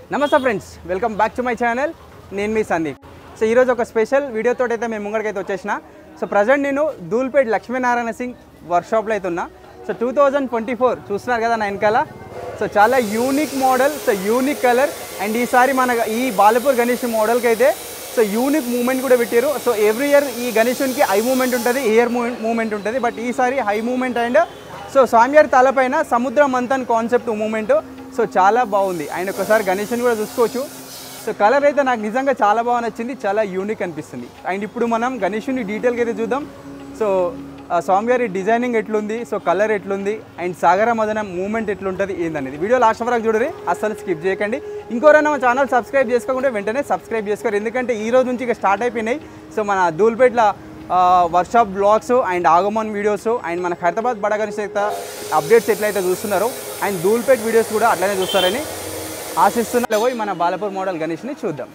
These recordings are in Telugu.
నమస్తే friends welcome back to my channel నేను మీ సందీప్ సో ఈరోజు ఒక స్పెషల్ వీడియోతో అయితే మేము ముంగడికైతే వచ్చేసిన సో ప్రజెంట్ నేను ధూల్పేట్ లక్ష్మీనారాయణ సింగ్ వర్క్షాప్లో అయితే ఉన్నా so two thousand twenty four చూస్తున్నారు కదా నా వెనకాల సో చాలా unique model so unique colour and ఈసారి మన ఈ బాలపూర్ గణేష్ మోడల్కి అయితే సో యూనిక్ మూమెంట్ కూడా పెట్టారు సో ఎవ్రీ ఇయర్ ఈ గణేశునికి ఐ మూమెంట్ ఉంటుంది ఇయర్ మూమెంట్ ఉంటుంది బట్ ఈసారి హై మూమెంట్ అండ్ సో స్వామివారి తలపైన సముద్ర మంతన్ కాన్సెప్ట్ మూమెంట్ సో చాలా బాగుంది అండ్ ఒకసారి గణేశుని కూడా చూసుకోవచ్చు సో కలర్ అయితే నాకు నిజంగా చాలా బాగా నచ్చింది చాలా యూనిక్ అనిపిస్తుంది అండ్ ఇప్పుడు మనం గణేశుని డీటెయిల్గా అయితే చూద్దాం సో ఆ స్వామివారి డిజైనింగ్ ఎట్లుంది సో కలర్ ఎట్లుంది అండ్ సాగర మదనం మూమెంట్ ఎట్లుంటుంది ఏందనేది వీడియో లాస్ట్ వరకు చూడరి అస్సలు స్కిప్ చేయకండి ఇంకోరైనా మా ఛానల్ సబ్స్క్రైబ్ చేసుకోకుంటే వెంటనే సబ్స్క్రైబ్ చేసుకోరు ఎందుకంటే ఈ రోజు నుంచి ఇక స్టార్ట్ అయిపోయినాయి సో మన ధూల్పేట్ల workshop vlogs and Aagman videos and మన హైదరాబాద్ బడగని అప్డేట్స్ ఎట్లయితే చూస్తున్నారో అండ్ ధూల్పేట్ వీడియోస్ కూడా అట్లనే చూస్తారని ఆశిస్తున్నా పోయి మన బాలపూర్ మోడల్ గణేష్ని చూద్దాం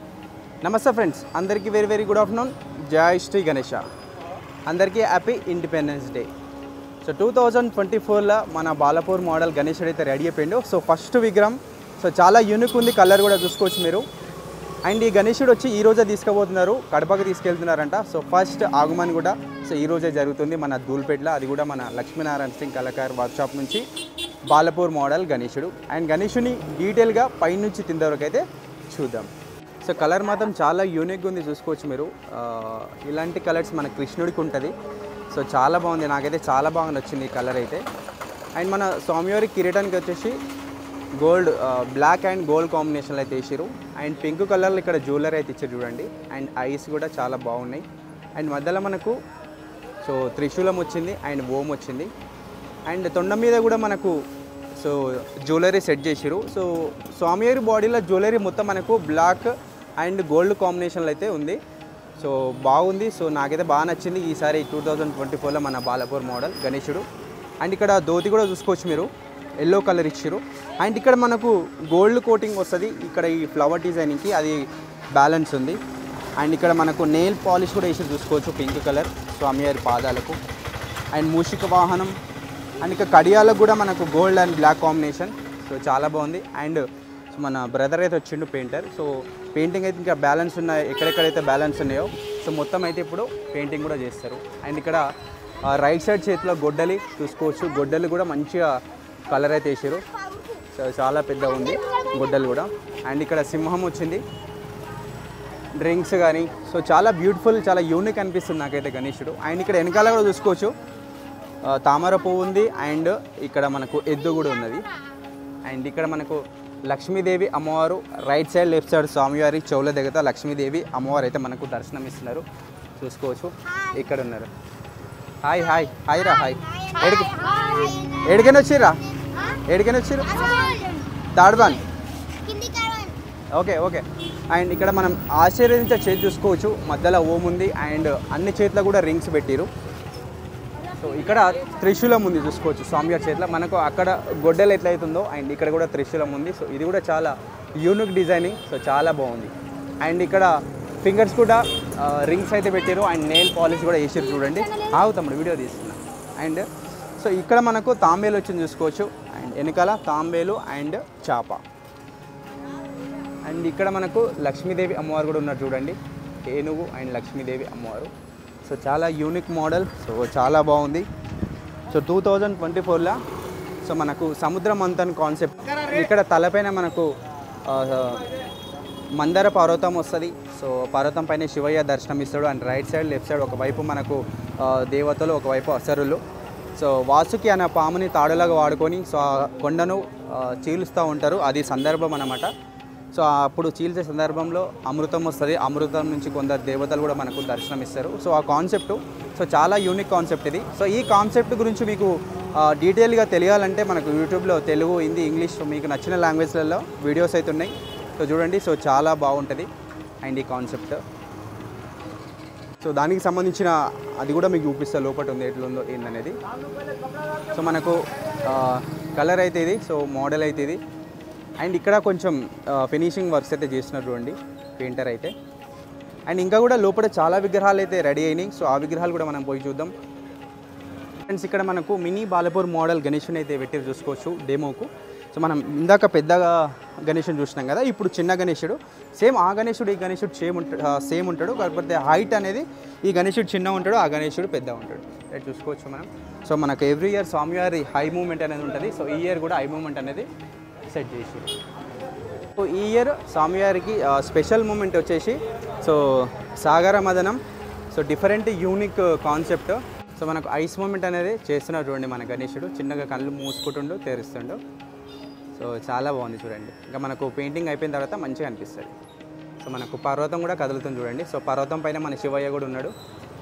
నమస్తే ఫ్రెండ్స్ అందరికీ వెరీ వెరీ గుడ్ ఆఫ్టర్నూన్ జై శ్రీ గణేష అందరికీ happy independence day so two thousand twenty ఫోర్లో మన బాలపూర్ మోడల్ గణేశుడు అయితే రెడీ అయిపోయిండు సో ఫస్ట్ విగ్రహం సో చాలా యూనిక్ ఉంది కలర్ కూడా చూసుకోవచ్చు మీరు అండ్ ఈ గణేశుడు వచ్చి ఈ రోజే తీసుకుపోతున్నారు కడపకి తీసుకెళ్తున్నారంట సో ఫస్ట్ ఆగమన్ కూడా సో ఈ రోజే జరుగుతుంది మన ధూల్పేటలో అది కూడా మన లక్ష్మీనారాయణ సింగ్ కళాకార్ వర్క్షాప్ నుంచి బాలపూర్ మోడల్ గణేశుడు అండ్ గణేశుని డీటెయిల్గా పైనుంచి కింద వరకు అయితే చూద్దాం సో కలర్ మాత్రం చాలా యూనిక్గా ఉంది చూసుకోవచ్చు మీరు ఆ, ఇలాంటి కలర్స్ మన కృష్ణుడికి ఉంటుంది సో చాలా బాగుంది నాకైతే చాలా బాగా నచ్చింది ఈ కలర్ అయితే అండ్ మన స్వామివారి కిరీటానికి వచ్చేసి గోల్డ్ బ్లాక్ అండ్ గోల్డ్ కాంబినేషన్లో అయితే వేసారు అండ్ పింక్ కలర్లో ఇక్కడ జ్యువెలరీ అయితే ఇచ్చారు చూడండి అండ్ ఐస్ కూడా చాలా బాగున్నాయి అండ్ మధ్యలో మనకు సో త్రిశూలం వచ్చింది అండ్ ఓం వచ్చింది అండ్ తొండ మీద కూడా మనకు సో జ్యువెలరీ సెట్ చేసిరు సో స్వామివారి బాడీలో జ్యువెలరీ మొత్తం మనకు బ్లాక్ అండ్ గోల్డ్ కాంబినేషన్లో అయితే ఉంది సో బాగుంది సో నాకైతే బాగా నచ్చింది ఈసారి టూ థౌజండ్ ట్వంటీ ఫోర్లో మన బాలపూర్ మోడల్ గణేశుడు అండ్ ఇక్కడ ధోతి కూడా చూసుకోవచ్చు మీరు ఎల్లో కలర్ ఇచ్చారు అండ్ ఇక్కడ మనకు గోల్డ్ కోటింగ్ వస్తుంది ఇక్కడ ఈ ఫ్లవర్ డిజైనింగ్కి అది బ్యాలెన్స్ ఉంది అండ్ ఇక్కడ మనకు నెయిల్ పాలిష్ కూడా వేసి చూసుకోవచ్చు పింక్ కలర్ స్వామివారి పాదాలకు అండ్ మూషిక వాహనం అండ్ ఇక కడియాలకు కూడా మనకు gold and black combination so చాలా బాగుంది అండ్ మన బ్రదర్ అయితే వచ్చిండు పెయింటర్ సో పెయింటింగ్ అయితే ఇంకా బ్యాలెన్స్ ఉన్నాయి ఎక్కడెక్కడైతే బ్యాలెన్స్ ఉన్నాయో సో మొత్తం అయితే ఇప్పుడు పెయింటింగ్ కూడా చేస్తారు అండ్ ఇక్కడ రైట్ సైడ్ చేతిలో గొడ్డలి చూసుకోవచ్చు గొడ్డలి కూడా మంచిగా కలర్ అయితే వేసారు సో చాలా పెద్ద ఉంది గొడ్డలు కూడా అండ్ ఇక్కడ సింహం వచ్చింది డ్రింక్స్ కానీ సో చాలా బ్యూటిఫుల్ చాలా యూనిక్ అనిపిస్తుంది నాకైతే గణేశుడు అండ్ ఇక్కడ వెనకాల కూడా చూసుకోవచ్చు ఆ, తామర పువ్వు ఉంది అండ్ ఇక్కడ మనకు ఎద్దు కూడా ఉన్నది అండ్ ఇక్కడ మనకు లక్ష్మీదేవి అమ్మవారు రైట్ సైడ్ లెఫ్ట్ సైడ్ స్వామివారి చెవుల దగ్గర లక్ష్మీదేవి అమ్మవారు అయితే మనకు దర్శనం ఇస్తున్నారు చూసుకోవచ్చు ఇక్కడ ఉన్నారు హాయ్ హాయ్ హాయ్ రా హాయ్ ఎడికి ఎడికని వచ్చిర్రా ఎడికని వచ్చిర్రు తాడ్బాన్ ఓకే ఓకే అండ్ ఇక్కడ మనం ఆశీర్వదించే చేతి చూసుకోవచ్చు మధ్యలో ఓం ఉంది అండ్ అన్ని చేతిలో కూడా రింగ్స్ పెట్టిరు సో ఇక్కడ త్రిశూలం ఉంది చూసుకోవచ్చు స్వామివారి చేతిలో మనకు అక్కడ గొడ్డలు ఎట్లయితుందో అండ్ ఇక్కడ కూడా త్రిశూలం ఉంది సో ఇది కూడా చాలా యూనిక్ డిజైనింగ్ సో చాలా బాగుంది అండ్ ఇక్కడ ఫింగర్స్ కూడా రింగ్స్ అయితే పెట్టారు అండ్ నెయిల్ పాలిష్ కూడా వేసారు చూడండి ఆగు తమ్ముడు వీడియో తీస్తున్నా అండ్ సో ఇక్కడ మనకు తాంబేలు వచ్చింది చూసుకోవచ్చు అండ్ వెనకాల తాంబేలు అండ్ చాప అండ్ ఇక్కడ మనకు లక్ష్మీదేవి అమ్మవారు కూడా ఉన్నారు చూడండి ఏనుగు అండ్ లక్ష్మీదేవి అమ్మవారు సో చాలా యూనిక్ మోడల్ సో చాలా బాగుంది సో టూ థౌజండ్ ట్వంటీ ఫోర్లో సో మనకు సముద్ర మంతన్ కాన్సెప్ట్ ఇక్కడ తలపైన మనకు ఆ, మందర పర్వతం వస్తుంది సో పర్వతం పైన శివయ్య దర్శనం ఇస్తాడు and right side left side ఒకవైపు మనకు ఆ, దేవతలు ఒకవైపు అసరులు సో వాసుకి అనే పాముని తాడులాగా వాడుకొని సో ఆ కొండను ఆ, చీలుస్తూ ఉంటారు అది సందర్భం అన్నమాట సో అప్పుడు చీల్చే సందర్భంలో అమృతం వస్తుంది అమృతం నుంచి కొందరు దేవతలు కూడా మనకు దర్శనం ఇస్తారు సో ఆ కాన్సెప్ట్ సో చాలా యూనిక్ కాన్సెప్ట్ ఇది సో ఈ కాన్సెప్ట్ గురించి మీకు ఆ, డీటెయిల్గా తెలియాలంటే మనకు యూట్యూబ్లో తెలుగు హిందీ ఇంగ్లీష్ మీకు నచ్చిన లాంగ్వేజ్లలో వీడియోస్ అయితే ఉన్నాయి సో చూడండి సో చాలా బాగుంటుంది అండ్ ఈ కాన్సెప్ట్ సో దానికి సంబంధించిన అది కూడా మీకు చూపిస్తా లోపల ఉంది ఎట్లుందో ఏందనేది సో మనకు కలర్ అయితే ఇది సో మోడల్ అయితే ఇది అండ్ ఇక్కడ కొంచెం ఫినిషింగ్ వర్క్స్ అయితే చేస్తున్నారు చూడండి పెయింటర్ అయితే అండ్ ఇంకా కూడా లోపల చాలా విగ్రహాలు అయితే రెడీ అయినాయి సో ఆ విగ్రహాలు కూడా మనం పోయి చూద్దాం ఫ్రెండ్స్ ఇక్కడ మనకు మినీ బాలపూర్ మోడల్ గణేషుని అయితే పెట్టి చూసుకోవచ్చు డెమోకు సో మనం ఇందాక పెద్దగా గణేషుని చూసినాం కదా ఇప్పుడు చిన్న గణేశుడు సేమ్ ఆ గణేశుడు ఈ గణేశుడు సేమ్ ఉంటాడు సేమ్ ఉంటాడు కాకపోతే హైట్ అనేది ఈ గణేశుడు చిన్న ఉంటాడు ఆ గణేశుడు పెద్ద ఉంటాడు రైట్ చూసుకోవచ్చు మనం సో మనకు ఎవ్రీ ఇయర్ స్వామివారి హై మూమెంట్ అనేది ఉంటుంది సో ఈ ఇయర్ కూడా హై మూమెంట్ అనేది సెట్ చేసి సో ఈ ఇయర్ స్వామివారికి స్పెషల్ మూమెంట్ వచ్చేసి so Sagara Madanam so different unique concept so మనకు ఐస్ మూమెంట్ అనేది చేస్తున్నారు చూడండి మన గణేశుడు చిన్నగా కళ్ళు మూసుకుంటుండు తెరుస్తుండు సో చాలా బాగుంది చూడండి ఇంకా మనకు పెయింటింగ్ అయిపోయిన తర్వాత మంచిగా అనిపిస్తుంది సో మనకు పర్వతం కూడా కదులుతుంది చూడండి సో పర్వతం పైన మన శివయ్య కూడా ఉన్నాడు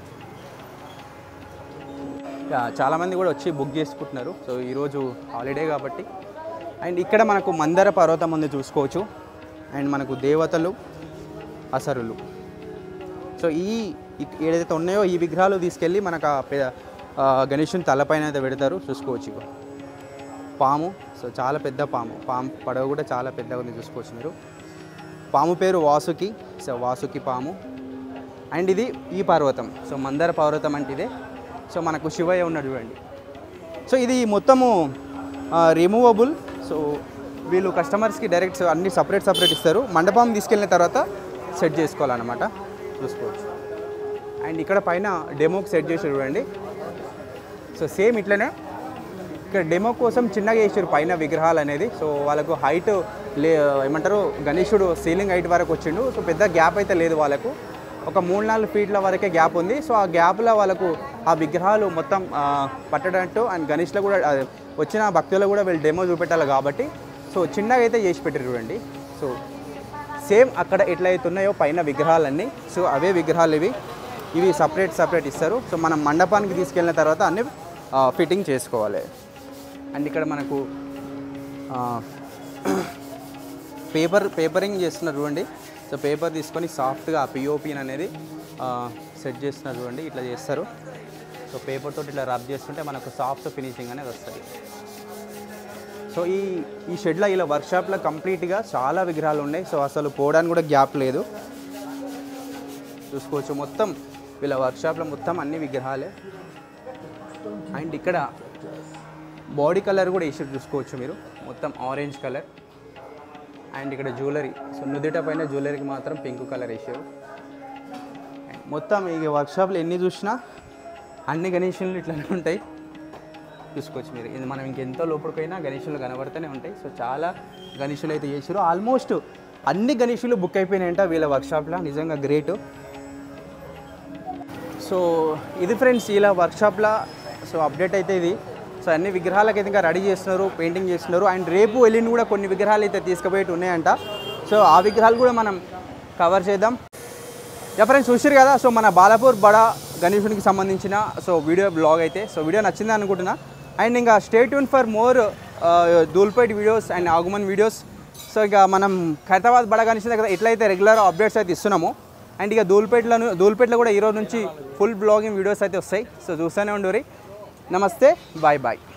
యా, చాలామంది కూడా వచ్చి బుక్ చేసుకుంటున్నారు సో ఈరోజు హాలిడే కాబట్టి అండ్ ఇక్కడ మనకు మందర పర్వతం ఉంది చూసుకోవచ్చు అండ్ మనకు దేవతలు అసరులు సో ఈ ఇ- ఏదైతే ఉన్నాయో ఈ విగ్రహాలు తీసుకెళ్ళి మనకు ఆ పె- ఆ గణేషుని తలపైన అయితే పెడతారు చూసుకోవచ్చు ఇగో పాము సో చాలా పెద్ద పాము పాము పడవ కూడా చాలా పెద్దగా ఉంది చూసుకోవచ్చు మీరు పాము పేరు వాసుకి సో వాసుకి పాము అండ్ ఇది ఈ పర్వతం సో మందర పర్వతం అంటే ఇదే సో మనకు శివయ్య ఉన్నాడు చూడండి సో ఇది మొత్తము రిమూవబుల్ సో వీళ్ళు కస్టమర్స్కి డైరెక్ట్ అన్ని సపరేట్ సపరేట్ ఇస్తారు మండపం తీసుకెళ్ళిన తర్వాత సెట్ చేసుకోవాలన్నమాట చూసుకోవచ్చు అండ్ ఇక్కడ పైన డెమోకి సెట్ చేసి చూడండి సో సేమ్ ఇట్లనే ఇక్కడ డెమో కోసం చిన్నగా వేసారు పైన విగ్రహాలు అనేది సో వాళ్ళకు హైట్ లే ఏమంటారు గణేశుడు సీలింగ్ హైట్ వరకు వచ్చిండు సో పెద్ద గ్యాప్ అయితే లేదు వాళ్ళకు ఒక మూడు నాలుగు ఫీట్ల వరకే గ్యాప్ ఉంది సో ఆ గ్యాప్లో వాళ్ళకు ఆ విగ్రహాలు మొత్తం ఆ, పట్టడంటూ అండ్ గణేష్లో కూడా ఆ, వచ్చిన భక్తులు కూడా వీళ్ళు డెమో చూపెట్టాలి కాబట్టి సో చిన్నగా అయితే చేసి పెట్టారు చూడండి సో సేమ్ అక్కడ ఎట్లయితే ఉన్నాయో పైన విగ్రహాలన్నీ సో అవే విగ్రహాలు ఇవి ఇవి సపరేట్ సపరేట్ ఇస్తారు సో మనం మండపానికి తీసుకెళ్ళిన తర్వాత అన్ని ఫిట్టింగ్ చేసుకోవాలి అండ్ ఇక్కడ మనకు పేపర్ పేపరింగ్ చేస్తున్నారు చూడండి సో పేపర్ తీసుకొని సాఫ్ట్గా పిఓపిన్ అనేది సెట్ చేస్తున్నారు చూడండి ఇట్లా చేస్తారు సో పేపర్ తోటి ఇట్లా రబ్ చేస్తుంటే మనకు సాఫ్ట్ ఫినిషింగ్ అనేది వస్తుంది సో ఈ ఈ షెడ్లో ఇలా వర్క్షాప్లో కంప్లీట్గా చాలా విగ్రహాలు ఉన్నాయి సో అసలు పోవడానికి కూడా గ్యాప్ లేదు చూసుకోవచ్చు మొత్తం వీళ్ళ వర్క్షాప్లో మొత్తం అన్ని విగ్రహాలే అండ్ ఇక్కడ బాడీ కలర్ కూడా వేసి చూసుకోవచ్చు మీరు మొత్తం ఆరెంజ్ కలర్ అండ్ ఇక్కడ జ్యువెలరీ సో నుదిట పైన జ్యువెలరీకి మాత్రం పింక్ కలర్ వేసారు అండ్ మొత్తం ఈ వర్క్షాప్లో ఎన్ని చూసినా అన్ని గణేషులు ఇట్లానే ఉంటాయి చూసుకోవచ్చు మీరు ఇది మనం ఇంకెంతో లోపలికైనా గణేషులు కనబడుతూనే ఉంటాయి సో చాలా గణేషులు అయితే చేసారు ఆల్మోస్ట్ అన్ని గణేషులు బుక్ అయిపోయినాయంట వీళ్ళ వర్క్షాప్లో నిజంగా గ్రేట్ సో ఇది ఫ్రెండ్స్ ఇలా వర్క్షాప్లో సో అప్డేట్ అయితే ఇది సో అన్ని విగ్రహాలకు అయితే ఇంకా రెడీ చేస్తున్నారు పెయింటింగ్ చేస్తున్నారు అండ్ రేపు ఎల్లుండి కూడా కొన్ని విగ్రహాలు అయితే తీసుకుపోయేటి ఉన్నాయంట సో ఆ విగ్రహాలు కూడా మనం కవర్ చేద్దాం యా ఫ్రెండ్స్ చూసారు కదా సో మన బాలాపూర్ బడా గణేశునికి సంబంధించిన సో వీడియో బ్లాగ్ అయితే సో వీడియో నచ్చింది అనుకుంటున్నా అండ్ ఇంకా stay tune for more Dhoolpet videos and Aagman videos so ఇక మనం ఖైరతాబాద్ బడా గణేష్ దగ్గర ఎట్లయితే రెగ్యులర్ అప్డేట్స్ అయితే ఇస్తున్నామో అండ్ ఇక దూల్పేటలో దూల్పేటలో కూడా ఈరోజు నుంచి ఫుల్ బ్లాగింగ్ వీడియోస్ అయితే వస్తాయి సో చూస్తూనే ఉండరు నమస్తే బాయ్ బాయ్